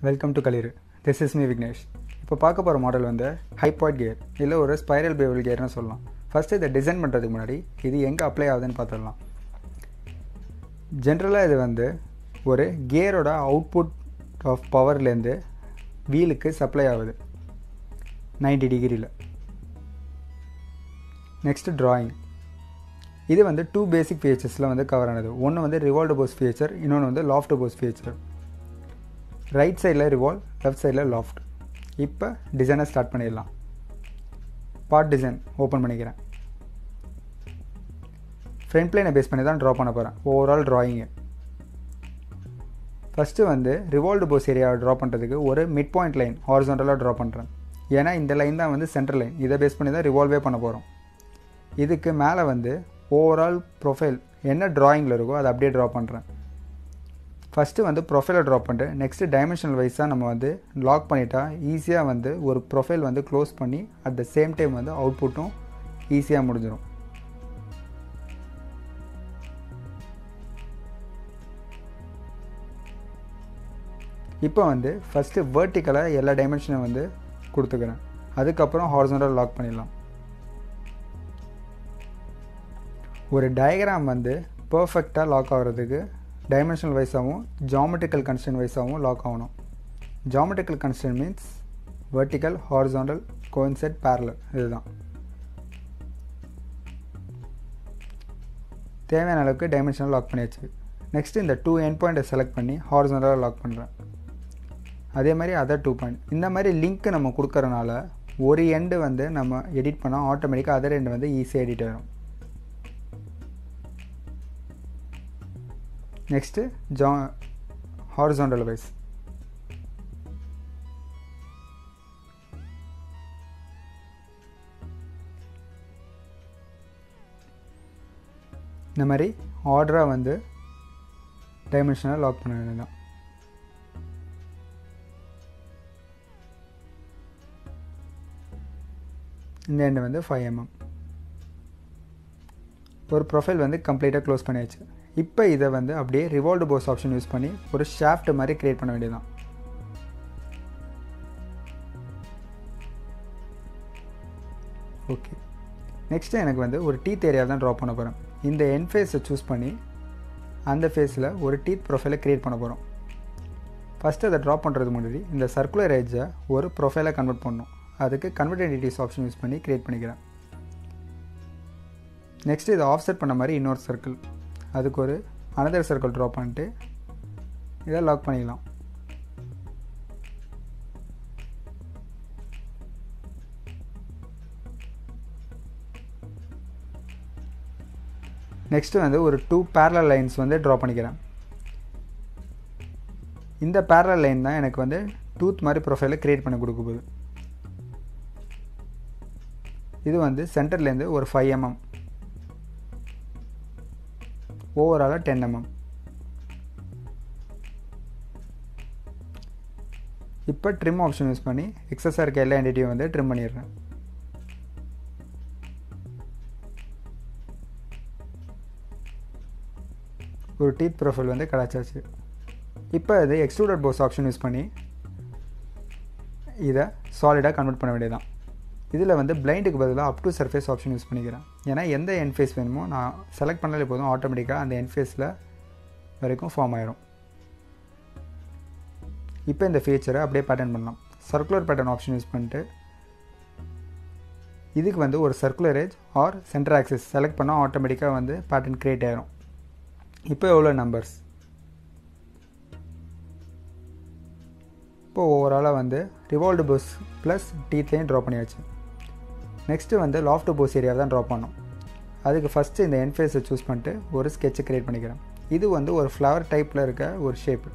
welcome to கலிரு this is me Vignesh இப்போ பார்க்க போகிற மாடல் வந்து ஹைபாய்ட் கியர் இல்லை ஒரு ஸ்பைரல் பேவல் கியர்னு சொல்லலாம் ஃபஸ்ட்டு இதை டிசைன் பண்ணுறதுக்கு முன்னாடி இது எங்கே அப்ளை ஆகுதுன்னு பார்த்துடலாம் ஜென்ரலாக இது வந்து ஒரு கியரோட அவுட்புட் ஆஃப் பவர்லேருந்து வீலுக்கு சப்ளை ஆகுது 90 டிகிரியில் நெக்ஸ்ட்டு drawing இது வந்து டூ பேசிக் ஃபீச்சர்ஸில் வந்து கவர் ஆனது ஒன்று வந்து ரிவால்டு போஸ் ஃபீச்சர் இன்னொன்று வந்து லாஃப்ட் போஸ் ஃபீச்சர் ரைட் சைடில் ரிவால்வ் லெஃப்ட் சைடில் லாஃப்ட் இப்போ டிசைனை ஸ்டார்ட் பண்ணிடலாம் பார்ட் டிசைன் ஓப்பன் பண்ணிக்கிறேன் ஃப்ரண்ட் பிளேனை பேஸ் பண்ணி தான் ட்ரா பண்ண போகிறேன் ஓவரால் ட்ராயிங்கு ஃபஸ்ட்டு வந்து ரிவால்டு போஸ் ஏரியாவை ட்ரா பண்ணுறதுக்கு ஒரு மிட் பாயிண்ட் லைன் ஹாரிசாண்டலாக ட்ரா பண்ணுறேன் ஏன்னா இந்த லைன் தான் வந்து சென்ட்ரல் லைன் இதை பேஸ் பண்ணி தான் ரிவால்வே பண்ண போகிறோம் இதுக்கு மேலே வந்து ஓவரால் ப்ரொஃபைல் என்ன ட்ராயிங்கில் இருக்கோ அதை அப்படியே ட்ரா பண்ணுறேன் ஃபஸ்ட்டு வந்து ப்ரொஃபைலை ட்ரா பண்ணிட்டு நெக்ஸ்ட்டு டைமென்ஷனல் வைஸாக நம்ம வந்து லாக் பண்ணிட்டா ஈஸியாக வந்து ஒரு ப்ரொஃபைல் வந்து க்ளோஸ் பண்ணி அட் த சேம் டைம் வந்து அவுட்புட்டும் ஈஸியாக முடிஞ்சிடும் இப்போ வந்து ஃபஸ்ட்டு வேர்ட்டிக்கலாக எல்லா டைமென்ஷனும் வந்து கொடுத்துக்கிறேன் அதுக்கப்புறம் ஹாரிசோண்டல் லாக் பண்ணிடலாம் ஒரு டயக்ராம் வந்து பர்ஃபெக்டாக லாக் ஆகிறதுக்கு டைமென்ஷனல் வைஸாகவும் ஜாமெட்ரிக்கல் கன்ஸ்டன்ட் வைஸாகவும் லாக் ஆகணும் geometrical constant means vertical horizontal coincident parallel இதுதான் தேவையான அளவுக்கு டைமென்ஷனல் லாக் பண்ணியாச்சு நெக்ஸ்ட் இந்த டூ என் பாயிண்ட்டை செலக்ட் பண்ணி ஹாரிசாண்டலாக லாக் பண்ணுறேன் அதே மாதிரி அதர் டூ பாயிண்ட் இந்த மாதிரி லிங்க் நம்ம கொடுக்கறனால ஒரு எண்டு வந்து நம்ம எடிட் பண்ணால் ஆட்டோமேட்டிக்காக அதர் எண்டு வந்து ஈஸியாக எடிட் ஆகிடும் நெக்ஸ்ட்டு ஜா ஹாரிசாண்டல் வைஸ் இந்த மாதிரி ஆர்டராக வந்து டைமென்ஷனை லாக் பண்ண வேண்டியதான் இந்த எண்டு வந்து ஃபைவ் எம்எம் ஒரு ப்ரொஃபைல் வந்து கம்ப்ளீட்டாக க்ளோஸ் பண்ணியாச்சு இப்போ இதை வந்து அப்படியே ரிவால்டு போஸ் ஆப்ஷன் யூஸ் பண்ணி ஒரு ஷாஃப்ட் மாதிரி க்ரியேட் பண்ண வேண்டியதான் ஓகே நெக்ஸ்ட்டு எனக்கு வந்து ஒரு டீத் ஏரியா தான் ட்ரா பண்ண போகிறேன் இந்த என் ஃபேஸை சூஸ் பண்ணி அந்த ஃபேஸில் ஒரு டீத் ப்ரொஃபைலை க்ரியேட் பண்ண போகிறோம் ஃபஸ்ட்டு அதை ட்ரா பண்ணுறது முன்னாடி இந்த சர்க்குலர் ஏஜை ஒரு ப்ரொஃபைலாக கன்வெர்ட் பண்ணணும் அதுக்கு கன்வெர்ட் என்டிட்டிஸ் ஆப்ஷன் யூஸ் பண்ணி க்ரியேட் பண்ணிக்கிறேன் நெக்ஸ்ட் இதை ஆஃப்செட் பண்ண மாதிரி இன்னொரு சர்க்கிள் அதுக்கு ஒரு அனதர் சர்க்கிள் ட்ரா பண்ணிட்டு இதை லாக் பண்ணிக்கலாம் நெக்ஸ்ட்டு வந்து ஒரு டூ பேரலல் லைன்ஸ் வந்து ட்ரா பண்ணிக்கிறேன் இந்த பேரலல் லைன் தான் எனக்கு வந்து டூத் மாதிரி ப்ரொஃபைலை க்ரியேட் பண்ணி கொடுக்க போகுது இது வந்து சென்டர்லேருந்து ஒரு ஃபைவ் எம்எம் ஓவராலாக டென் எம்எம் இப்போ ட்ரிம் ஆப்ஷன் யூஸ் பண்ணி எக்ஸஸாக இருக்க எல்லா என்டிட்டியும் வந்து ட்ரிம் பண்ணிடுறேன் ஒரு டீத் ப்ரொஃபைல் வந்து கிடச்சாச்சு இப்போ இது எக்ஸ்ட்ரூடட் போஸ் ஆப்ஷன் யூஸ் பண்ணி இதை சாலிடாக கன்வெர்ட் பண்ண வேண்டியதான் இதில் வந்து பிளைண்டுக்கு பதிலாக up to surface option use பண்ணிக்கிறேன் ஏன்னா எந்த என் ஃபேஸ் வேணுமோ நான் செலக்ட் பண்ணாலே போதும் ஆட்டோமேட்டிக்காக அந்த என் ஃபேஸில் வரைக்கும் ஃபார்ம் ஆயிரும் இப்போ இந்த ஃபீச்சரை அப்படியே பேட்டர்ன் பண்ணலாம் சர்க்குலர் பேட்டர்ன் ஆப்ஷன் யூஸ் பண்ணிட்டு இதுக்கு வந்து ஒரு circular edge or centre axis select பண்ணால் ஆட்டோமேட்டிக்காக வந்து பேட்டர்ன் க்ரியேட் ஆயிரும் இப்போ எவ்வளோ நம்பர்ஸ் இப்போ ஓவராலாக வந்து ரிவால்டு போஸ் ப்ளஸ் டீத்லேயும் ட்ரா பண்ணியாச்சு நெக்ஸ்ட்டு வந்து லாஃப்ட் போஸ் ஏரியா தான் ட்ரா பண்ணோம் அதுக்கு ஃபஸ்ட்டு இந்த என்ஃபேஸை சூஸ் பண்ணிட்டு ஒரு ஸ்கெட்சை க்ரியேட் பண்ணிக்கிறேன் இது வந்து ஒரு ஃப்ளவர் டைப்பில் இருக்க ஒரு ஷேப்பு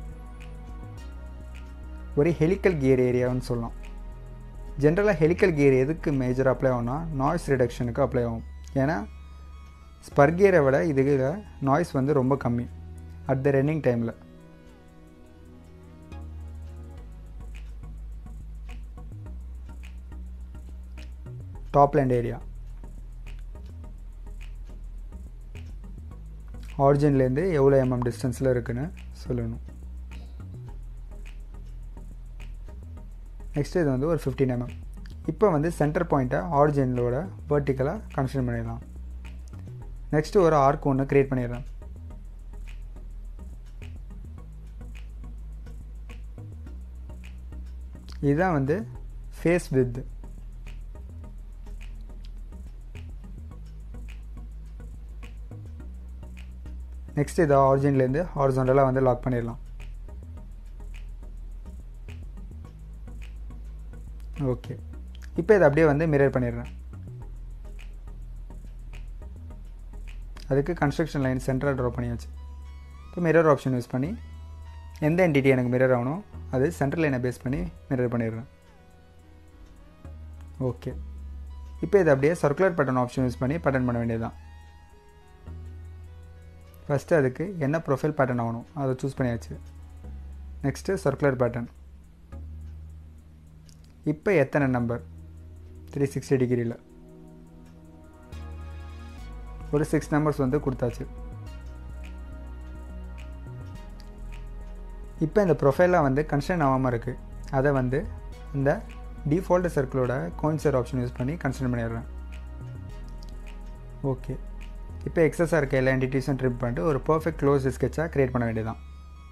ஒரு ஹெலிக்கல் கியர் ஏரியான்னு சொல்லலாம் ஜென்ரலாக ஹெலிக்கல் கியர் எதுக்கு மேஜர் அப்ளை ஆகும்னா நாய்ஸ் ரிடக்ஷனுக்கு அப்ளை ஆகும் ஏன்னா ஸ்பர்கியரை விட இதுல நாய்ஸ் வந்து ரொம்ப கம்மி அட் த ரன்னிங் டைமில் டாப் லேண்ட் ஏரியா ஆரிஜின்லேருந்து எவ்வளோ எம்எம் டிஸ்டன்ஸில் இருக்குன்னு சொல்லணும் நெக்ஸ்ட் இது வந்து ஒரு ஃபிஃப்டின் எம்எம் இப்போ வந்து சென்டர் பாயிண்ட்டை ஆரிஜினலோட வேர்ட்டிக்கலாக கன்சிடர் பண்ணிடலாம் நெக்ஸ்ட்டு ஒரு ஆர்க் ஒன்று க்ரியேட் பண்ணிடுறேன் இதுதான் வந்து ஃபேஸ் வித் நெக்ஸ்ட் இதை ஆரிஜின்லேருந்து ஹாரிசாண்டலாக வந்து லாக் பண்ணிடலாம் ஓகே இப்போ இதை அப்படியே வந்து மிரர் பண்ணிடுறேன் அதுக்கு கன்ஸ்ட்ரக்ஷன் லைன் சென்டராக ட்ரா பண்ணியாச்சு இப்போ மிரர் ஆப்ஷன் யூஸ் பண்ணி எந்த என்டிட்டி எனக்கு மிரர் ஆகணும் அது சென்ட்ரல் லைனை பேஸ் பண்ணி மிரர் பண்ணிடுறேன் ஓகே இப்போ இதை அப்படியே சர்க்குலர் பட்டன் ஆப்ஷன் யூஸ் பண்ணி பட்டன் பண்ண வேண்டியதுதான் ஃபஸ்ட்டு அதுக்கு என்ன ப்ரொஃபைல் பேட்டர்ன் ஆகணும் அதை சூஸ் பண்ணியாச்சு நெக்ஸ்ட்டு சர்க்குலர் பேட்டர்ன் இப்போ எத்தனை நம்பர் த்ரீ சிக்ஸ்டி டிகிரியில் ஒரு சிக்ஸ் நம்பர்ஸ் வந்து கொடுத்தாச்சு இப்போ இந்த ப்ரொஃபைலாக வந்து கன்ஸ்டன் ஆகாமல் இருக்குது அதை வந்து இந்த டிஃபால்ட் சர்க்கிளோட கோயின்சர் ஆப்ஷன் யூஸ் பண்ணி கன்சிடர் பண்ணிடுறேன் ஓகே இப்போ எக்ஸஸாக இருக்க எல்லா என்டிட்டிஸும் ட்ரிப் பண்ணிட்டு ஒரு பர்ஃபெக்ட் க்ளோஸ் ஸ்கெட்சாக க்ரியேட் பண்ண வேண்டியதான்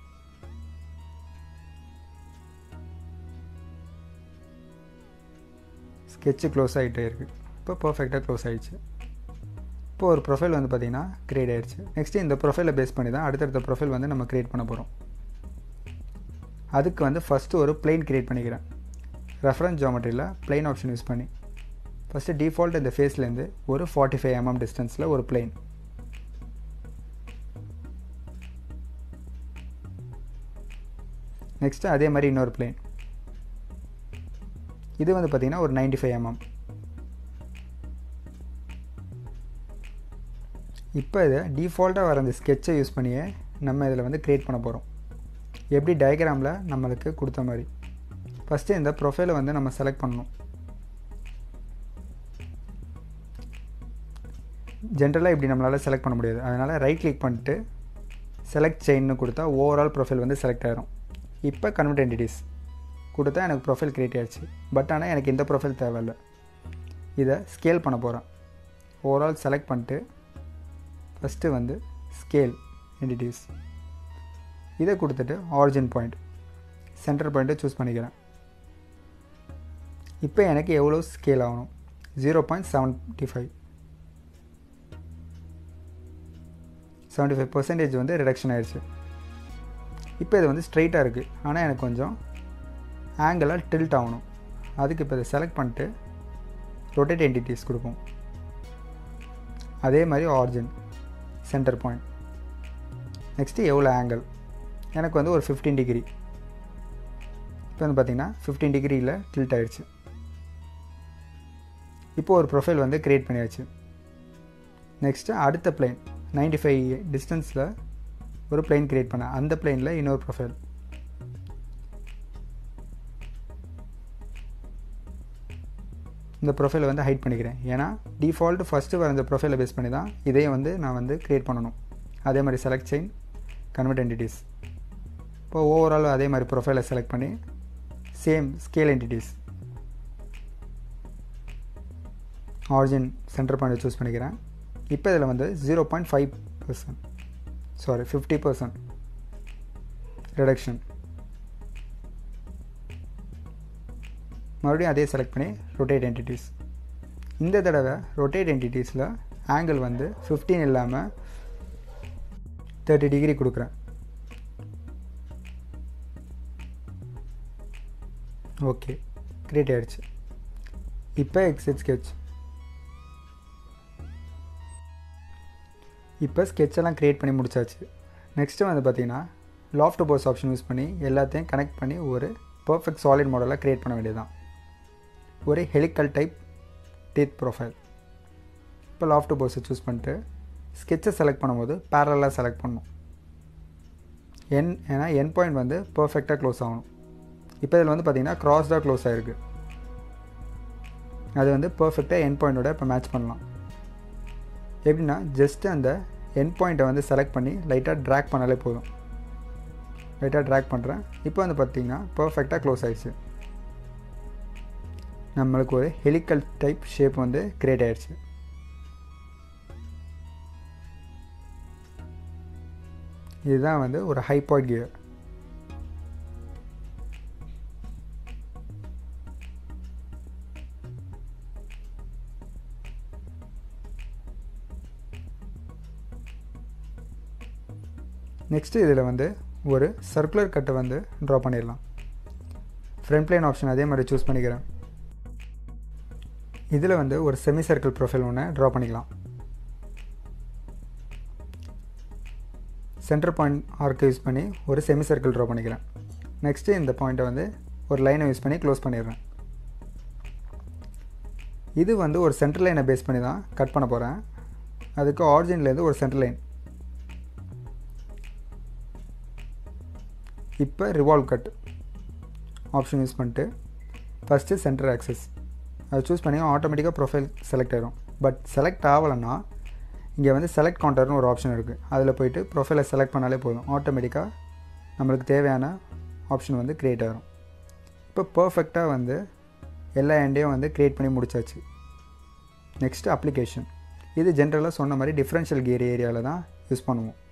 ஸ்கெட்சு க்ளோஸ் ஆகிட்டே இருக்குது இப்போ பர்ஃபெக்டாக க்ளோஸ் ஆகிடுச்சு இப்போ ஒரு ப்ரொஃபைல் வந்து பார்த்திங்கன்னா க்ரியேட் ஆகிடுச்சு நெக்ஸ்ட்டு இந்த ப்ரொஃபைலை பேஸ் பண்ணி தான் அடுத்தடுத்த ப்ரொஃபைல் வந்து நம்ம க்ரியேட் பண்ண போகிறோம் அதுக்கு வந்து ஃபஸ்ட்டு ஒரு பிளெயின் க்ரியேட் பண்ணிக்கிறேன் ரெஃபரன்ஸ் ஜாமெட்ரியில் பிளெயின் ஆப்ஷன் யூஸ் பண்ணி ஃபஸ்ட்டு டிஃபால்ட் இந்த ஃபேஸ்லேருந்து ஒரு ஃபார்ட்டி ஃபைவ் எம்எம் டிஸ்டன்ஸில் ஒரு பிளெயின் நெக்ஸ்ட்டு அதே மாதிரி இன்னொரு பிளேன் இது வந்து பார்த்திங்கன்னா ஒரு நைன்டி ஃபைவ் எம்எம் இப்போ இதை டிஃபால்ட்டாக வர அந்த ஸ்கெட்சை யூஸ் பண்ணியே நம்ம இதில் வந்து க்ரியேட் பண்ண போகிறோம் எப்படி டயக்ராமில் நம்மளுக்கு கொடுத்த மாதிரி ஃபஸ்ட்டு இந்த ப்ரொஃபைலை வந்து நம்ம செலக்ட் பண்ணணும் ஜென்ரலாக இப்படி நம்மளால் செலக்ட் பண்ண முடியாது அதனால் ரைட் கிளிக் பண்ணிட்டு செலக்ட் செயின்னு கொடுத்தா ஓவரால் ப்ரொஃபைல் வந்து செலக்ட் ஆகிரும் இப்போ கன்வெர்ட் என்டிட்டிஸ் கொடுத்தா எனக்கு ப்ரொஃபைல் க்ரியேட் ஆகிடுச்சு பட் ஆனால் எனக்கு இந்த ப்ரொஃபைல் தேவையில்லை இதை ஸ்கேல் பண்ண போகிறேன் ஓவரால் செலக்ட் பண்ணிட்டு ஃபஸ்ட்டு வந்து ஸ்கேல் என்டிட்டிஸ் இதை கொடுத்துட்டு ஆரிஜின் பாயிண்ட் சென்டர் பாயிண்ட்டை சூஸ் பண்ணிக்கிறேன் இப்போ எனக்கு எவ்வளோ ஸ்கேல் ஆகணும் zero point seventy five seventy five percentage வந்து ரிடக்ஷன் ஆயிடுச்சு இப்போ இது வந்து ஸ்ட்ரைட்டாக இருக்குது ஆனால் எனக்கு கொஞ்சம் ஆங்கிளாக டில்ட் ஆகணும் அதுக்கு இப்போ இதை செலக்ட் பண்ணிட்டு ரொட்டேட் என்டிட்டிஸ் கொடுப்போம் அதே மாதிரி ஆரிஜின் சென்டர் பாயிண்ட் நெக்ஸ்ட்டு எவ்வளோ ஆங்கிள் எனக்கு வந்து ஒரு ஃபிஃப்டீன் டிகிரி இப்போ வந்து பார்த்திங்கன்னா ஃபிஃப்டீன் டிகிரியில் டில்ட் ஆகிடுச்சு இப்போது ஒரு ப்ரொஃபைல் வந்து க்ரியேட் பண்ணியாச்சு நெக்ஸ்ட்டு அடுத்த பிளைன் நைன்டி ஃபைவ் டிஸ்டன்ஸில் ஒரு பிளைன் க்ரியேட் பண்ணேன் அந்த பிளைனில் இன்னொரு ப்ரொஃபைல் இந்த ப்ரொஃபைலை வந்து ஹைட் பண்ணிக்கிறேன் ஏன்னா டிஃபால்ட் ஃபஸ்ட்டு வர இந்த ப்ரொஃபைலை பேஸ் பண்ணி தான் இதையும் வந்து நான் வந்து க்ரியேட் பண்ணணும் அதே மாதிரி செலக்ட் செயின் கன்வெர்ட் என்டிட்டிஸ் இப்போ ஓவரால் அதே மாதிரி ப்ரொஃபைலை செலக்ட் பண்ணி same scale entities origin centre point choose பண்ணிக்கிறேன் இப்போ இதில் வந்து zero point five percent sorry fifty percent reduction மறுபடியும் அதே செலக்ட் பண்ணி ரொட்டேட் என்டிட்டிஸ் இந்த தடவை ரொட்டேட் என்டிட்டிஸில் ஆங்கிள் வந்து ஃபிஃப்டீன் இல்லாமல் தேர்ட்டி டிகிரி கொடுக்குறேன் ஓகே கிரியேட் ஆகிடுச்சு இப்போ எக்ஸிட் ஸ்கெட்ச் இப்போ ஸ்கெட்செல்லாம் க்ரியேட் பண்ணி முடிச்சாச்சு நெக்ஸ்ட்டு வந்து பார்த்திங்கன்னா லாஃப்ட் போஸ் ஆப்ஷன் யூஸ் பண்ணி எல்லாத்தையும் கனெக்ட் பண்ணி ஒரு பர்ஃபெக்ட் சாலிட் மாடலாக க்ரியேட் பண்ண வேண்டியதுதான் ஒரு ஹெலிக்கல் டைப் டீத் ப்ரொஃபைல் இப்போ லாஃப்ட் போஸை சூஸ் பண்ணிட்டு ஸ்கெட்சை செலக்ட் பண்ணும்போது பேரலாக செலக்ட் பண்ணணும் என் ஏன்னா என் பாயிண்ட் வந்து பர்ஃபெக்டாக க்ளோஸ் ஆகணும் இப்போ இதில் வந்து பார்த்திங்கன்னா க்ராஸ்டாக க்ளோஸ் ஆகிருக்கு அது வந்து பர்ஃபெக்டாக என் பாயிண்டோட இப்போ மேட்ச் பண்ணலாம் எப்படின்னா ஜஸ்ட்டு அந்த என் பாயிண்ட்டை வந்து செலக்ட் பண்ணி லைட்டாக ட்ராக் பண்ணாலே போதும் லைட்டாக ட்ராக் பண்ணுறேன் இப்போ வந்து பார்த்திங்கன்னா பர்ஃபெக்டாக க்ளோஸ் ஆயிடுச்சு நம்மளுக்கு ஒரு ஹெலிக்கல் டைப் ஷேப் வந்து க்ரியேட் ஆயிடுச்சு இதுதான் வந்து ஒரு ஹைபாய்ட் கியர் நெக்ஸ்ட்டு இதில் வந்து ஒரு சர்க்குலர் கட்டை வந்து ட்ரா பண்ணிடலாம் ஃப்ரண்ட் பிளேன் ஆப்ஷன் அதே மாதிரி சூஸ் பண்ணிக்கிறேன் இதில் வந்து ஒரு செமி சர்க்கிள் ப்ரொஃபைல் ஒன்று ட்ரா பண்ணிக்கலாம் சென்டர் பாயிண்ட் ஆர்க்கு யூஸ் பண்ணி ஒரு செமி சர்க்கிள் ட்ரா பண்ணிக்கிறேன் நெக்ஸ்ட்டு இந்த பாயிண்ட்டை வந்து ஒரு லைனை யூஸ் பண்ணி க்ளோஸ் பண்ணிடுறேன் இது வந்து ஒரு சென்டர் லைனை பேஸ் பண்ணி தான் கட் பண்ண போகிறேன் அதுக்கு ஆரிஜின்லேருந்து ஒரு சென்டர் லைன் இப்போ ரிவால்வ் கட் ஆப்ஷன் யூஸ் பண்ணிட்டு ஃபஸ்ட்டு சென்டர் ஆக்சஸ் அதை சூஸ் பண்ணி ஆட்டோமேட்டிக்காக ப்ரொஃபைல் செலக்ட் ஆயிரும் பட் செலக்ட் ஆகலைன்னா இங்கே வந்து செலக்ட் கவுண்டர்னு ஒரு ஆப்ஷன் இருக்குது அதில் போயிட்டு ப்ரொஃபைலை செலக்ட் பண்ணாலே போதும் ஆட்டோமேட்டிக்காக நம்மளுக்கு தேவையான ஆப்ஷன் வந்து க்ரியேட் ஆகிரும் இப்போ பர்ஃபெக்டாக வந்து எல்லா எண்டையும் வந்து க்ரியேட் பண்ணி முடிச்சாச்சு நெக்ஸ்ட்டு அப்ளிகேஷன் இது ஜென்ரலாக சொன்ன மாதிரி டிஃப்ரென்ஷியல் கியர் ஏரியாவில் தான் யூஸ் பண்ணுவோம்